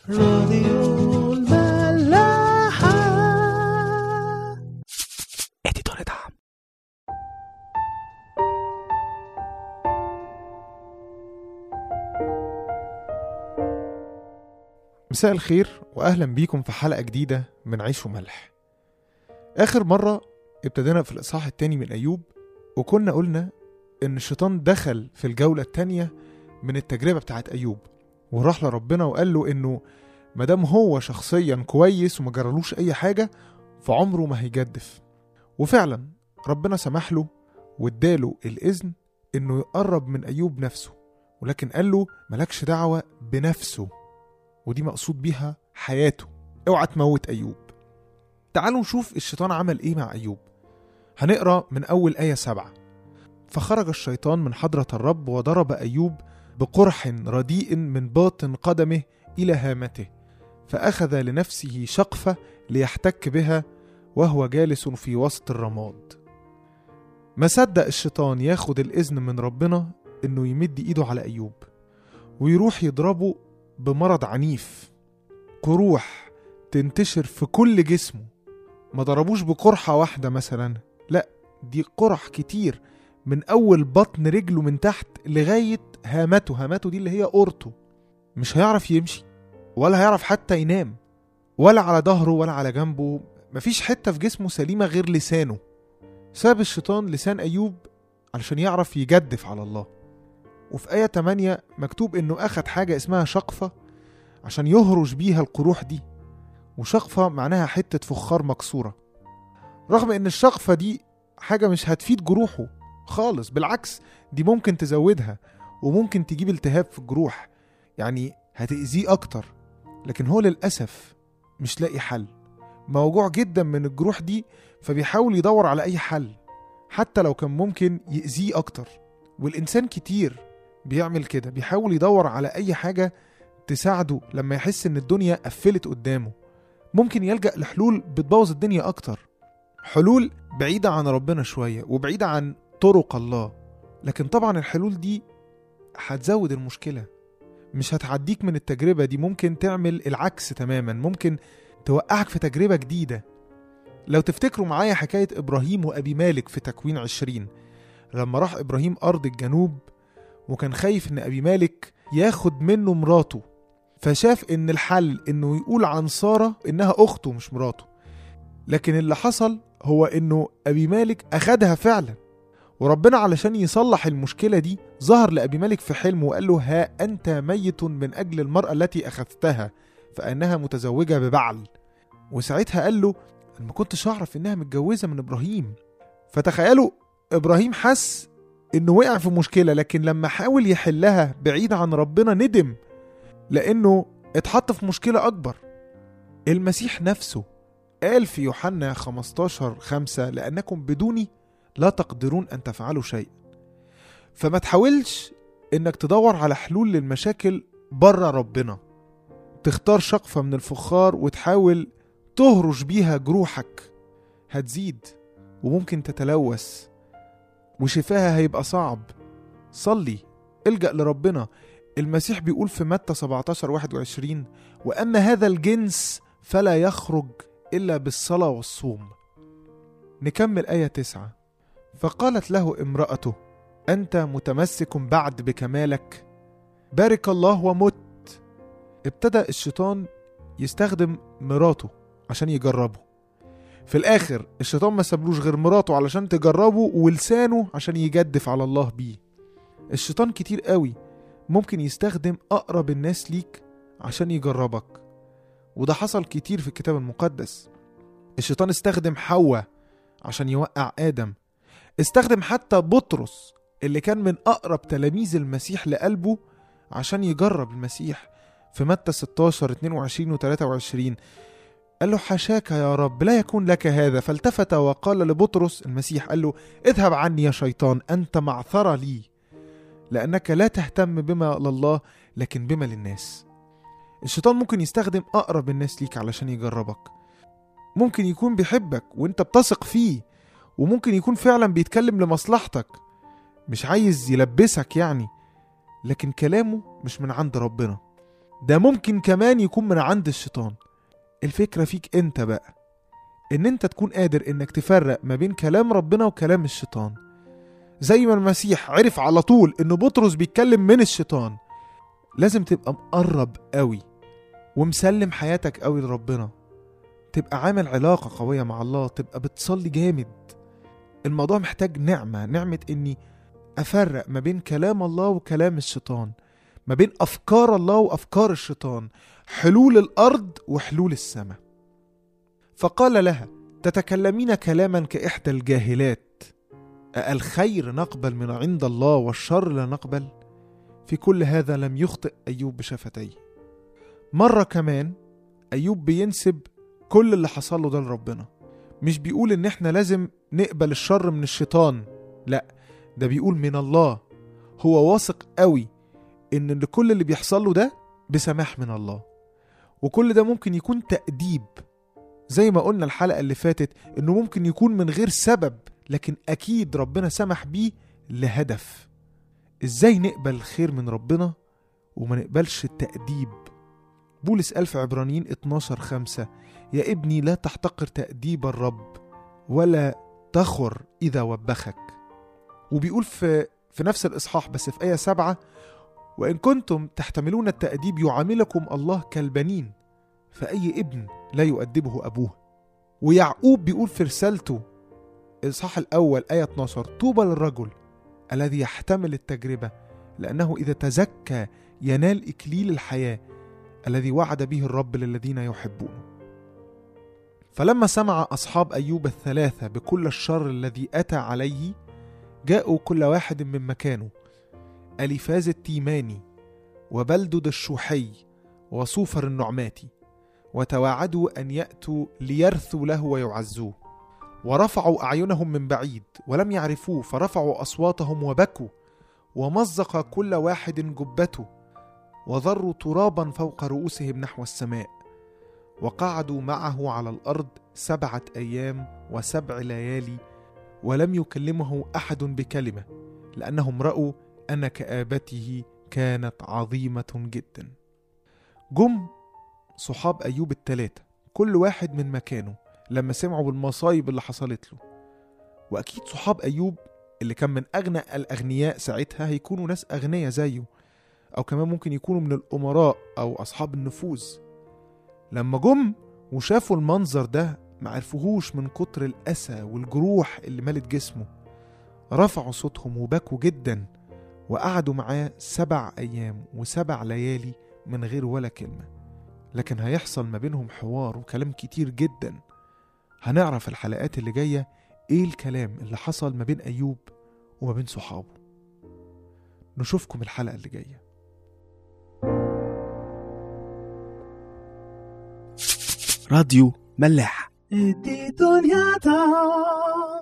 راديو الملاحة اديتور دعم مساء الخير واهلا بيكم في حلقه جديده من عيش وملح اخر مره ابتدينا في الاصحاح التاني من ايوب وكنا قلنا ان الشيطان دخل في الجوله التانيه من التجربه بتاعت ايوب وراح لربنا وقال له انه مادام هو شخصيا كويس وما جرالوش اي حاجه فعمره ما هيجدف وفعلا ربنا سمح له واداله الاذن انه يقرب من ايوب نفسه ولكن قال له ملكش دعوه بنفسه ودي مقصود بيها حياته اوعى تموت ايوب تعالوا نشوف الشيطان عمل ايه مع ايوب هنقرا من اول ايه سبعة فخرج الشيطان من حضرة الرب وضرب ايوب بقرح رديء من باطن قدمه الى هامته فاخذ لنفسه شقفه ليحتك بها وهو جالس في وسط الرماد ما صدق الشيطان ياخد الإذن من ربنا إنه يمد إيده على أيوب ويروح يضربه بمرض عنيف قروح تنتشر في كل جسمه ما ضربوش بقرحة واحدة مثلا لا دي قرح كتير من أول بطن رجله من تحت لغاية هامته هامته دي اللي هي قرطه مش هيعرف يمشي ولا هيعرف حتى ينام ولا على ظهره ولا على جنبه مفيش حتة في جسمه سليمة غير لسانه ساب الشيطان لسان أيوب علشان يعرف يجدف على الله وفي آية 8 مكتوب إنه أخد حاجة اسمها شقفة عشان يهرش بيها القروح دي وشقفة معناها حتة فخار مكسورة رغم إن الشقفة دي حاجة مش هتفيد جروحه خالص بالعكس دي ممكن تزودها وممكن تجيب التهاب في الجروح يعني هتأذيه أكتر لكن هو للأسف مش لاقي حل موجوع جدا من الجروح دي فبيحاول يدور على أي حل حتى لو كان ممكن يأذيه أكتر والإنسان كتير بيعمل كده بيحاول يدور على أي حاجة تساعده لما يحس إن الدنيا قفلت قدامه ممكن يلجأ لحلول بتبوظ الدنيا أكتر حلول بعيدة عن ربنا شوية وبعيدة عن طرق الله لكن طبعا الحلول دي هتزود المشكلة مش هتعديك من التجربة دي ممكن تعمل العكس تماما ممكن توقعك في تجربة جديدة لو تفتكروا معايا حكاية إبراهيم وأبي مالك في تكوين عشرين لما راح إبراهيم أرض الجنوب وكان خايف إن أبي مالك ياخد منه مراته فشاف إن الحل إنه يقول عن سارة إنها أخته مش مراته لكن اللي حصل هو إنه أبي مالك أخدها فعلا وربنا علشان يصلح المشكلة دي ظهر لأبي مالك في حلم وقال له ها أنت ميت من أجل المرأة التي أخذتها فأنها متزوجة ببعل وساعتها قال له أنا ما كنتش أعرف إنها متجوزة من إبراهيم فتخيلوا إبراهيم حس إنه وقع في مشكلة لكن لما حاول يحلها بعيد عن ربنا ندم لأنه اتحط في مشكلة أكبر المسيح نفسه قال في يوحنا 15 5 لأنكم بدوني لا تقدرون أن تفعلوا شيء فما تحاولش إنك تدور على حلول للمشاكل بره ربنا تختار شقفة من الفخار وتحاول تهرش بيها جروحك هتزيد وممكن تتلوث وشفاها هيبقى صعب صلي الجأ لربنا المسيح بيقول في متى 17 21 وأما هذا الجنس فلا يخرج إلا بالصلاة والصوم نكمل آية 9 فقالت له امرأته أنت متمسك بعد بكمالك بارك الله ومت ابتدى الشيطان يستخدم مراته عشان يجربه في الآخر الشيطان ما سابلوش غير مراته علشان تجربه ولسانه عشان يجدف على الله بيه الشيطان كتير قوي ممكن يستخدم أقرب الناس ليك عشان يجربك وده حصل كتير في الكتاب المقدس الشيطان استخدم حواء عشان يوقع آدم استخدم حتى بطرس اللي كان من أقرب تلاميذ المسيح لقلبه عشان يجرب المسيح في متى 16 22 و 23 قال له حشاك يا رب لا يكون لك هذا فالتفت وقال لبطرس المسيح قال له اذهب عني يا شيطان أنت معثرة لي لأنك لا تهتم بما لله لكن بما للناس الشيطان ممكن يستخدم أقرب الناس ليك علشان يجربك ممكن يكون بيحبك وانت بتثق فيه وممكن يكون فعلا بيتكلم لمصلحتك مش عايز يلبسك يعني لكن كلامه مش من عند ربنا ده ممكن كمان يكون من عند الشيطان الفكرة فيك انت بقى ان انت تكون قادر انك تفرق ما بين كلام ربنا وكلام الشيطان زي ما المسيح عرف على طول ان بطرس بيتكلم من الشيطان لازم تبقى مقرب قوي ومسلم حياتك قوي لربنا تبقى عامل علاقة قوية مع الله تبقى بتصلي جامد الموضوع محتاج نعمة نعمة اني افرق ما بين كلام الله وكلام الشيطان ما بين افكار الله وافكار الشيطان حلول الارض وحلول السماء فقال لها تتكلمين كلاما كاحدى الجاهلات الخير نقبل من عند الله والشر لا نقبل في كل هذا لم يخطئ ايوب بشفتيه مره كمان ايوب بينسب كل اللي حصل له ده لربنا مش بيقول ان احنا لازم نقبل الشر من الشيطان لا ده بيقول من الله هو واثق قوي ان اللي كل اللي بيحصل له ده بسماح من الله وكل ده ممكن يكون تأديب زي ما قلنا الحلقة اللي فاتت انه ممكن يكون من غير سبب لكن اكيد ربنا سمح بيه لهدف ازاي نقبل الخير من ربنا وما نقبلش التأديب بولس قال في عبرانيين 12 خمسة يا ابني لا تحتقر تأديب الرب ولا تخر إذا وبخك وبيقول في في نفس الإصحاح بس في آية سبعة وإن كنتم تحتملون التأديب يعاملكم الله كالبنين فأي ابن لا يؤدبه أبوه ويعقوب بيقول في رسالته الإصحاح الأول آية 12 طوبى للرجل الذي يحتمل التجربة لأنه إذا تزكى ينال إكليل الحياة الذي وعد به الرب للذين يحبونه فلما سمع أصحاب أيوب الثلاثة بكل الشر الذي أتى عليه جاءوا كل واحد من مكانه أليفاز التيماني وبلدد الشوحي وصوفر النعماتي وتواعدوا أن يأتوا ليرثوا له ويعزوه ورفعوا أعينهم من بعيد ولم يعرفوه فرفعوا أصواتهم وبكوا ومزق كل واحد جبته وذروا ترابا فوق رؤوسهم نحو السماء وقعدوا معه على الأرض سبعة أيام وسبع ليالي ولم يكلمه أحد بكلمة لأنهم رأوا أن كآبته كانت عظيمة جدا جم صحاب أيوب التلاتة كل واحد من مكانه لما سمعوا بالمصايب اللي حصلت له وأكيد صحاب أيوب اللي كان من أغنى الأغنياء ساعتها هيكونوا ناس أغنياء زيه أو كمان ممكن يكونوا من الأمراء أو أصحاب النفوذ لما جم وشافوا المنظر ده معرفوهوش من كتر الأسى والجروح اللي ملت جسمه رفعوا صوتهم وبكوا جدا وقعدوا معاه سبع أيام وسبع ليالي من غير ولا كلمة لكن هيحصل ما بينهم حوار وكلام كتير جدا هنعرف الحلقات اللي جاية ايه الكلام اللي حصل ما بين أيوب وما بين صحابه نشوفكم الحلقة اللي جاية راديو ملاح دي دنيا تا